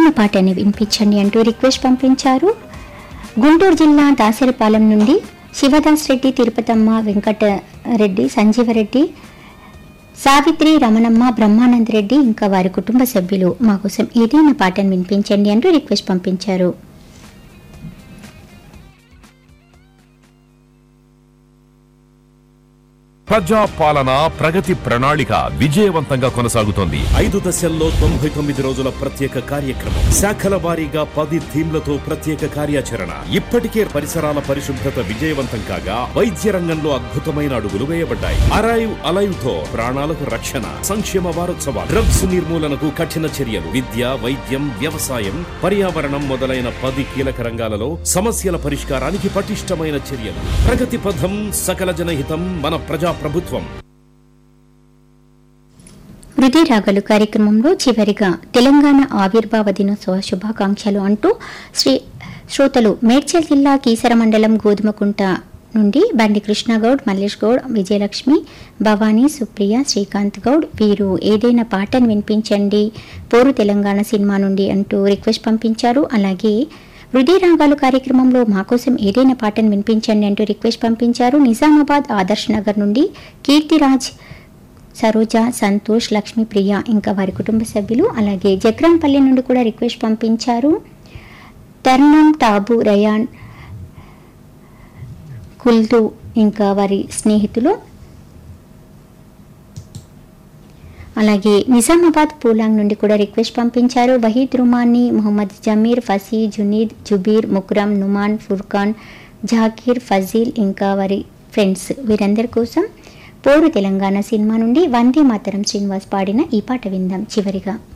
ఏదైనా పాటని వినిపించండి అంటూ రిక్వెస్ట్ పంపించారు గుంటూరు జిల్లా దాసరిపాలెం నుండి శివదాస్ రెడ్డి తిరుపతమ్మ వెంకట రెడ్డి సంజీవరెడ్డి సావిత్రి రమణమ్మ బ్రహ్మానంద్ రెడ్డి ఇంకా వారి కుటుంబ సభ్యులు మా కోసం ఏదైనా పాటను వినిపించండి అంటూ రిక్వెస్ట్ పంపించారు ప్రజా పాలన ప్రగతి ప్రణాళిక విజయవంతంగా కొనసాగుతోంది ఐదు దశల్లో తొంభై తొమ్మిది రోజుల ప్రత్యేక కార్యక్రమం శాఖల వారీగా పది థీమ్లతో ప్రత్యేక కార్యాచరణ ఇప్పటికే పరిసరాల పరిశుభ్రత విజయవంతం కాగా వైద్య రంగంలో అద్భుతమైన అడుగులు వేయబడ్డాయి అరైవ్ అలైవ్ తో ప్రాణాలకు రక్షణ సంక్షేమ వారోత్సవాలు డ్రగ్స్ నిర్మూలనకు కఠిన చర్యలు విద్య వైద్యం వ్యవసాయం పర్యావరణం మొదలైన పది కీలక రంగాలలో సమస్యల పరిష్కారానికి పటిష్టమైన చర్యలు ప్రగతి పథం సకల జనహితం మన ప్రజా ప్రభుత్వం హృదయ రాగలు కార్యక్రమంలో చివరిగా తెలంగాణ ఆవిర్భావ దినోత్సవ శుభాకాంక్షలు అంటూ శ్రీ శ్రోతలు మేడ్చల్ జిల్లా కీసర మండలం గోధుమకుంట నుండి బండి కృష్ణగౌడ్ మల్లేష్ గౌడ్ విజయలక్ష్మి భవానీ సుప్రియ శ్రీకాంత్ గౌడ్ వీరు ఏదైనా పాటను వినిపించండి పోరు తెలంగాణ సినిమా నుండి అంటూ రిక్వెస్ట్ పంపించారు అలాగే హృదయ రాగాలు కార్యక్రమంలో మా కోసం ఏదైనా పాటను వినిపించండి అంటూ రిక్వెస్ట్ పంపించారు నిజామాబాద్ ఆదర్శ్ నగర్ నుండి కీర్తిరాజ్ సరోజ సంతోష్ లక్ష్మీప్రియ ఇంకా వారి కుటుంబ సభ్యులు అలాగే జగ్రాన్పల్లి నుండి కూడా రిక్వెస్ట్ పంపించారు తర్నం టాబు రయాన్ కుల్దు ఇంకా వారి స్నేహితులు అలాగే నిజామాబాద్ పూలాంగ్ నుండి కూడా రిక్వెస్ట్ పంపించారు వహీద్ రుమానీ మొహమ్మద్ జమీర్ ఫసీ జునీద్ జుబీర్ ముక్రమ్ నుమాన్ ఫుర్ఖాన్ జాకీర్ ఫజీల్ ఇంకా వారి ఫ్రెండ్స్ వీరందరి కోసం పోరు తెలంగాణ సినిమా నుండి వందే మాతరం శ్రీనివాస్ పాడిన ఈ పాట విందాం చివరిగా